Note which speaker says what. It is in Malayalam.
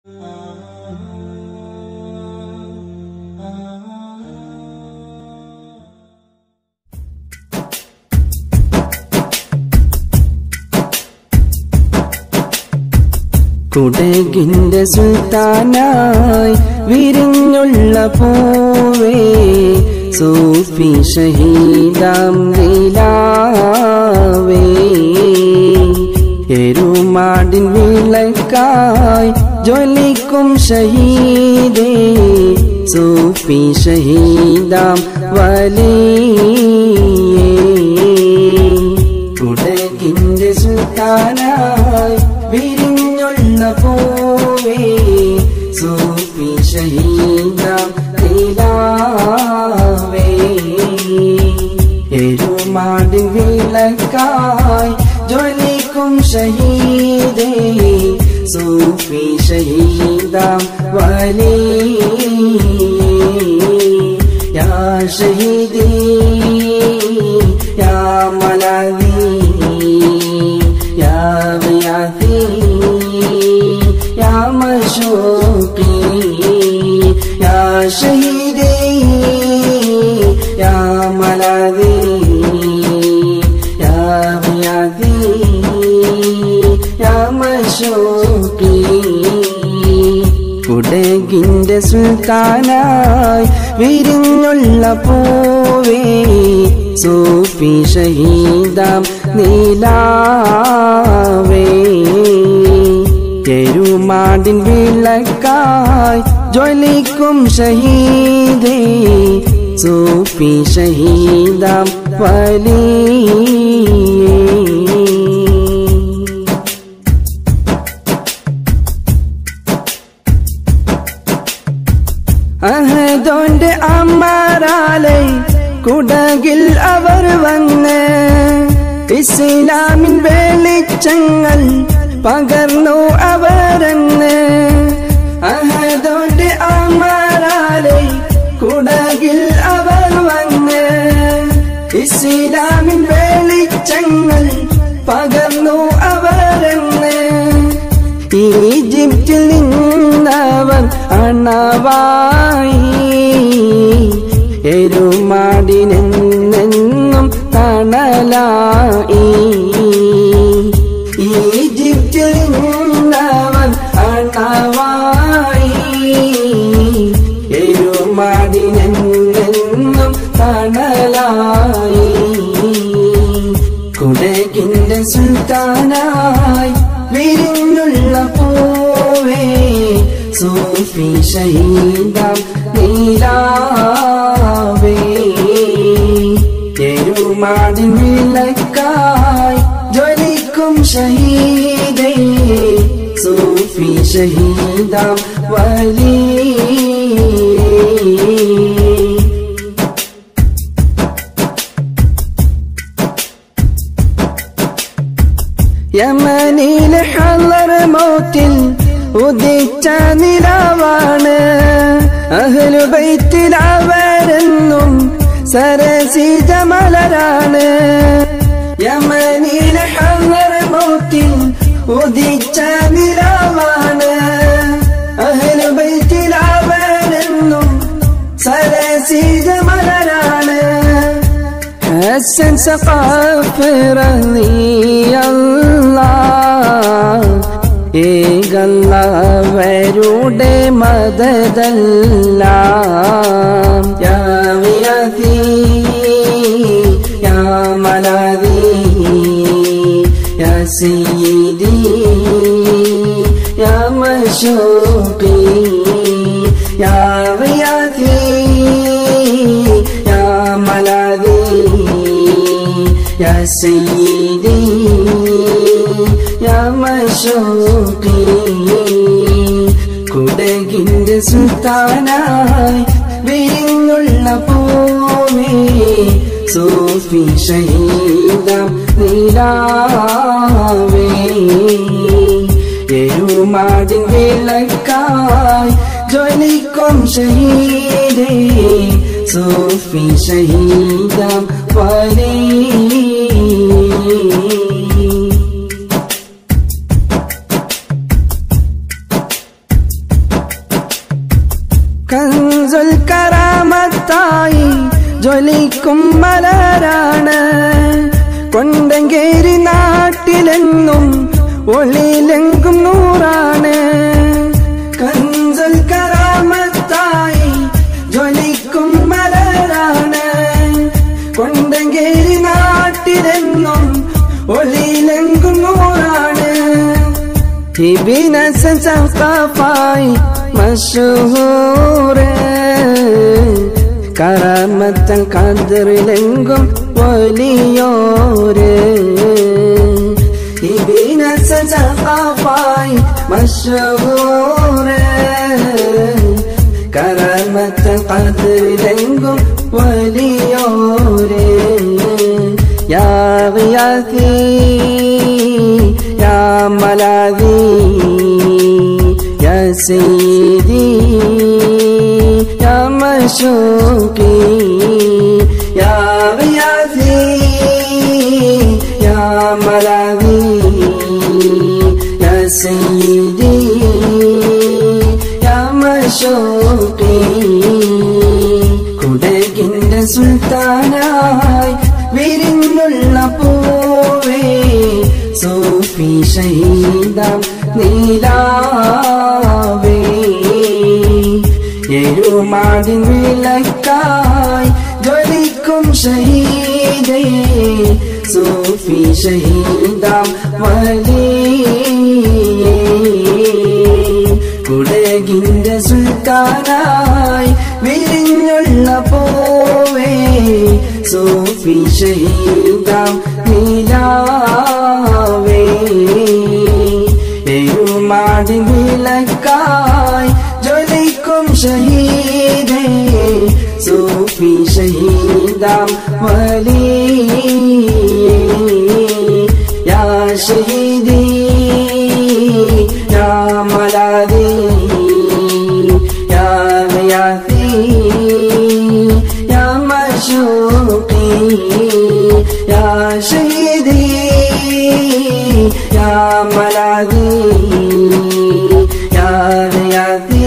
Speaker 1: കുടകിന്റെ സുൽത്താനായി വിരിഞ്ഞുള്ള പൂവേ സൂഫി ഷഹീദാം ലീലാവേ എരുമാടിൻ വിളക്കായി ജ്വലിക്കും ഷഹീദേ സൂഫി ഷഹീദാം വലിയേ കുടകിന്റെ സുൽത്താനായി വിരിഞ്ഞുള്ള പൂവേ സൂഫി ഷഹീദാം ലീലാവേ എരുമാടിൻ വിളക്കായി ജ്വലിക്കും ഷഹീദേ സൂഫി ഷഹീദാം വലി യാ ഷഹീദി യാ മലാദി യാ ഗിയാഥി യാ മശൂഖി യാ ഷഹീദി യാ മലാദി യാ ഗിയാഥി യാ മശൂഖി കുടകിന്റെ സുൽത്താനായി വിരിഞ്ഞുള്ള പൂവേ സൂഫി ഷഹീദാം നീലാവേ എരുമാടിൻ വിളക്കായി ജ്വലിക്കും ഷഹീദേ സൂഫി ഷഹീദാം വലിയേ അഹദോന്റെ അമ്മാരാലെ കുടകിൽ അവർ വന്ന് ഇസ്ലാമിൻ വെളിച്ചങ്ങൾ പകർന്നു അവരെന്ന് അഹദോന്റെ അമ്മാരാലെ കുടകിൽ അവർ വന്ന് ഇസ്ലാമിൻ വെളിച്ചങ്ങൾ പകർന്നു അവരെന്ന് ഈജിപ്തിൽ നിന്നവർ അണവായി എരുമാടിനെന്നെന്നും തണലായി ഈജിപ്തിൽ നിന്നവർ അണവായി എരുമാടിനെന്നെന്നും തണലായി കുടകിന്റെ സുൽത്താനായി വിരിഞ്ഞുള്ള പൂവേ സൂഫി ഷഹീദാം നീലാവേ എരുമാടിൻ വിളക്കായി ജ്വലിക്കും ഷഹീദേ സൂഫി ഷഹീദാം വലിയേ യമനിലെ ഹലർ മൗത്തിൽ ഉദിച്ച നിലാവാണ് അഹ്ലുബൈത്തിൽ അവരെന്നും സരസിജ മലരാണ് യമനിലെ ഹലർ മൗത്തിൽ ഉദിച്ച നിലാവാണ് അഹ്ലുബൈത്തിൽ അവരെന്നും സരസിജ മലരാണ് حسن سقف رضي الله ഏകല്ലവരുടെ മദതല്ല യാ വിയാതി യാ മലാദി യാ സയ്യിദി യാ മശൂഖി യാ വിയാതി യാ മലാദി യാ സയ്യിദി യാ മശൂഖി കുടകിന്റെ സുൽത്താനായി വിരിഞ്ഞുള്ള പൂവേ സൂഫി ഷഹീദം നീലാവേ എരുമാടിൻ വിളക്കായി ജ്വലിക്കും ഷഹീദേ സൂഫി ഷഹീദം വലി കൻസുൽ കറാമത്തായി ജ്വലിക്കും മലരാണ് കൊണ്ടങ്കേരി നാട്ടിലെന്നും ഒളിയിലെങ്കും നൂറാണ് കൻസുൽ കറാമത്തായി ജ്വലിക്കും മലരാണ് കൊണ്ടങ്കേരി നാട്ടിലെന്നും ഒളിയിലെങ്കും നൂറാണ് ഹിബിന സഖാഫായി മഷഹൂറ് കറാമത്തൻ കതിറിലെങ്കും വലിയോര് ഹിബിന സഖാഫായി മഷഹൂറ് കറാമത്തൻ കതിറിലെങ്കും വലിയോര് യാ ഗിയാസി يا ملاذي يا سيدي يا مشوقي يا غياثي يا ملاذي يا سيدي يا مشوقي കുടകിന്റെ സുൽത്താനായി വിരിഞ്ഞുള്ള പൂവേ സൂഫി ഷഹീദാം നീലാവേ എരുമാടിൻ വിളക്കായി ജ്വലിക്കും ഷഹീദേ സൂഫി ഷഹീദാം വലിയേ കുടകിന്റെ സുൽത്താനായി വിരിഞ്ഞുള്ള പോവേ സൂഫി ഷഹീദാം നീലാവേ എരുമാടി വിളക്കായി ജ്വലിക്കും ഷഹീദേ സൂഫി ഷഹീദാം വലിയേ യാ ഷഹീദീ يا ملاذي يا غياثي يا مشوقي يا شهيدي يا ملاذي يا غياثي